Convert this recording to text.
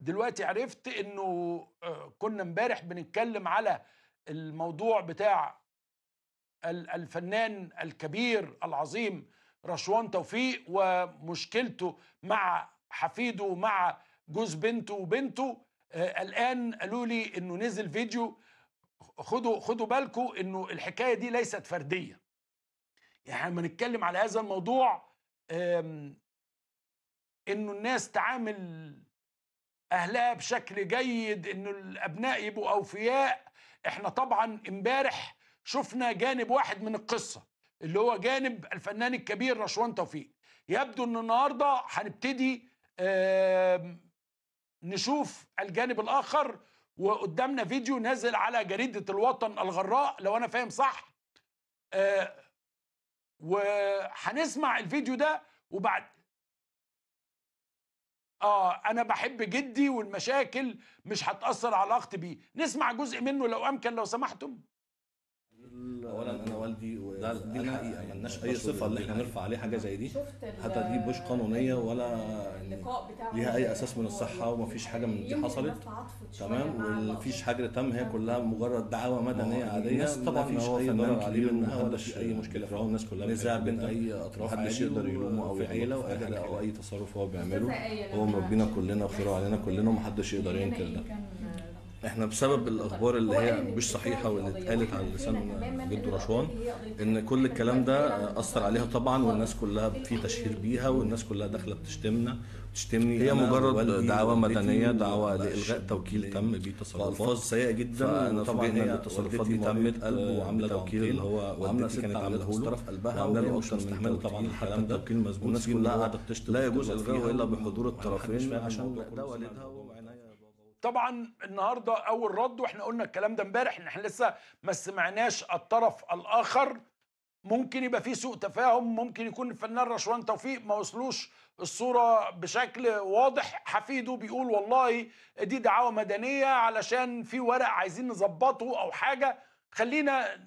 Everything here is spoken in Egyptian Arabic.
دلوقتي عرفت انه آه، كنا امبارح بنتكلم على الموضوع بتاع ال- الفنان الكبير العظيم رشوان توفيق ومشكلته مع حفيده ومع جوز بنته وبنته آه، الان قالوا لي انه نزل فيديو خدوا خدوا بالكم انه الحكايه دي ليست فرديه يعني لما نتكلم على هذا الموضوع آم، انه الناس تعامل اهلها بشكل جيد انه الابناء يبقوا اوفياء احنا طبعا امبارح شفنا جانب واحد من القصه اللي هو جانب الفنان الكبير رشوان توفيق يبدو ان النهارده هنبتدي آم، نشوف الجانب الاخر وقدامنا فيديو نازل على جريده الوطن الغراء لو انا فاهم صح آه، وهنسمع الفيديو ده وبعد اه انا بحب جدي والمشاكل مش هتاثر على اختي بيه نسمع جزء منه لو امكن لو سمحتم اولا انا والدي و... ده دي أنا الحقيقه يعني ملناش بشكر اي صفه اللي احنا الحقيقة. نرفع عليه حاجه زي دي شفت ال- حتى دي مش قانونيه ولا يعني اللقاء بتاعه ليها اي اساس من الصحه ومفيش حاجه من دي يمكن حصلت الناس تعاطفت شوية تمام مع ومفيش اللقطة. حاجه تم هي كلها مجرد دعاوى مدنيه ما هو عاديه الناس طبعاً مفيش هو اي فنان ضرر عليه كبير منها ولا ومحدش في اي مشكله بيكرهه، فيه الناس كلها نزاع بين بتحبه. اي اطراف محدش عادي يقدر يلومه أو في يغلط عيله في او أي حاجة او اي تصرف هو بيعمله أستاذة آية هو لما- مربينا كلنا وخيره علينا كلنا ومحدش يقدر هنا ينكر إيه ده كان- احنا بسبب الاخبار اللي هو هي قال إن مش صحيحه واللي القضية اتقالت واحنا على فينا لسان تماماً إن جد القضية رشوان هي قضية ان حق. كل الكلام ده إحنا اثر عليها طبعا والناس كلها في الحق تشهير إيه؟ بيها والناس كلها داخله بتشتمنا بتشتمني هي أنا مجرد ووالدي دعوى ووالدتي مدنية، دعوى ومبقاش لإلغاء توكيل تم بيه تصرفات. الفاظ سيئه جدا فأنا طبعا فوجئنا هي إن التصرفات والدتي دي تمت، مريض قلب آه، وعامله بتوكيل توكيل اللي هو وعامله والدتي ست كانت عامله عاملاه له. مسطره في قلبها وعاملة له وهي أكتر مش من مستحمله توكيل. طبعا حتى الكلام ده التوكيل مظبوط والناس فيه كلها إن هو قاعده بتشتم لا في يجوز كل إلغاؤه فيها إلا بحضور ومحدش الطرفين فاهم عشان الموضوع ده كله والدها سمعنا وعناية الموضوع. طبعا النهارده اول رد واحنا قلنا الكلام ده امبارح ان احنا لسه ما سمعناش الطرف الاخر ممكن يبقى في سوء تفاهم ممكن يكون الفنان رشوان توفيق ما وصلوش الصوره بشكل واضح حفيده بيقول والله دي دعاوى مدنيه علشان في ورق عايزين نظبطه او حاجه خلينا